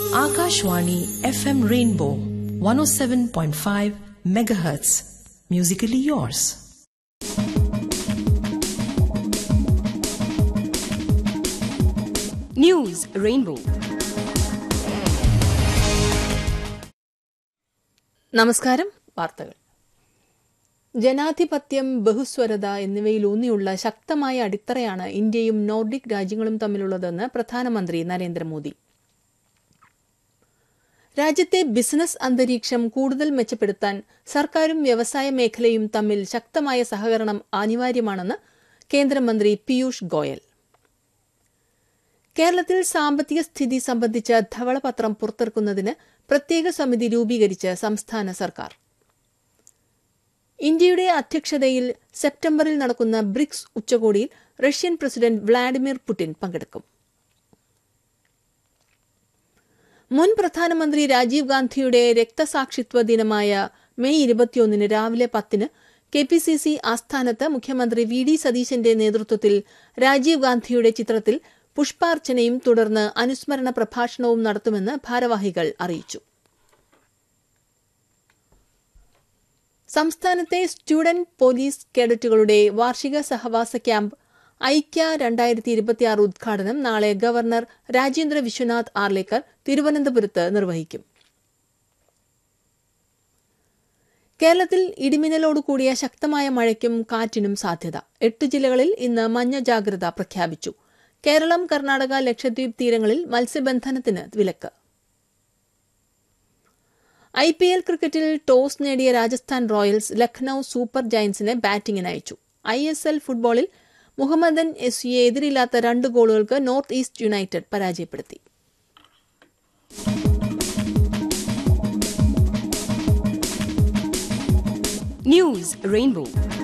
Akashwani FM Rainbow 107.5 megahertz. Musically yours. News rainbow നമസ്കാരം വാർത്തകൾ ജനാധിപത്യം ബഹുസ്വരത എന്നിവയിലൂന്നിയുള്ള ശക്തമായ അടിത്തറയാണ് ഇന്ത്യയും നോർഡിക് രാജ്യങ്ങളും തമ്മിലുള്ളതെന്ന് പ്രധാനമന്ത്രി നരേന്ദ്രമോദി രാജ്യത്തെ ബിസിനസ് അന്തരീക്ഷം കൂടുതൽ മെച്ചപ്പെടുത്താൻ സർക്കാരും വ്യവസായ മേഖലയും തമ്മിൽ ശക്തമായ സഹകരണം അനിവാര്യമാണെന്ന് കേന്ദ്രമന്ത്രി പീയൂഷ് ഗോയൽ കേരളത്തിൽ സാമ്പത്തിക സ്ഥിതി സംബന്ധിച്ച ധവളപത്രം പുറത്തിറക്കുന്നതിന് പ്രത്യേക സമിതി രൂപീകരിച്ച് സംസ്ഥാന സർക്കാർ ഇന്ത്യയുടെ അധ്യക്ഷതയിൽ സെപ്റ്റംബറിൽ നടക്കുന്ന ബ്രിക്സ് ഉച്ചകോടിയിൽ റഷ്യൻ പ്രസിഡന്റ് വ്ളാഡിമിർ പുടിൻ പങ്കെടുക്കും മുൻ പ്രധാനമന്ത്രി രാജീവ് ഗാന്ധിയുടെ രക്തസാക്ഷിത്വ ദിനമായ മെയ് ഇരുപത്തിയൊന്നിന് രാവിലെ പത്തിന് കെ പി സി സി ആസ്ഥാനത്ത് മുഖ്യമന്ത്രി വി ഡി സതീശന്റെ നേതൃത്വത്തിൽ രാജീവ് ഗാന്ധിയുടെ ചിത്രത്തിൽ പുഷ്പാർച്ചനയും തുടർന്ന് അനുസ്മരണ പ്രഭാഷണവും നടത്തുമെന്ന് ഭാരവാഹികൾ അറിയിച്ചു സംസ്ഥാനത്തെ സ്റ്റുഡന്റ് പോലീസ് കേഡറ്റുകളുടെ വാർഷിക സഹവാസ ക്യാമ്പ് ഐക്യ രണ്ടായിരത്തി ഇരുപത്തിയാറ് ഉദ്ഘാടനം നാളെ ഗവർണർ രാജേന്ദ്ര വിശ്വനാഥ് ആർലേക്കർ തിരുവനന്തപുരത്ത് നിർവഹിക്കും കേരളത്തിൽ ഇടിമിന്നലോടുകൂടിയ ശക്തമായ മഴയ്ക്കും കാറ്റിനും സാധ്യത എട്ട് ജില്ലകളിൽ ഇന്ന് മഞ്ഞ ജാഗ്രത പ്രഖ്യാപിച്ചു കേരളം കർണാടക ലക്ഷദ്വീപ് തീരങ്ങളിൽ മത്സ്യബന്ധനത്തിന് വിലക്ക് ഐ പി എൽ ക്രിക്കറ്റിൽ ടോസ് നേടിയ രാജസ്ഥാൻ റോയൽസ് ലക്നൌ സൂപ്പർ ജയൻസിനെ ബാറ്റിംഗിന് അയച്ചു ഐ എസ് എൽ ഫുട്ബോളിൽ മുഹമ്മദൻ എസ് യെ എതിരില്ലാത്ത രണ്ട് ഗോളുകൾക്ക് നോർത്ത് ഈസ്റ്റ് യുണൈറ്റഡ് പരാജയപ്പെടുത്തി ന്യൂസ് റെയിൻബോ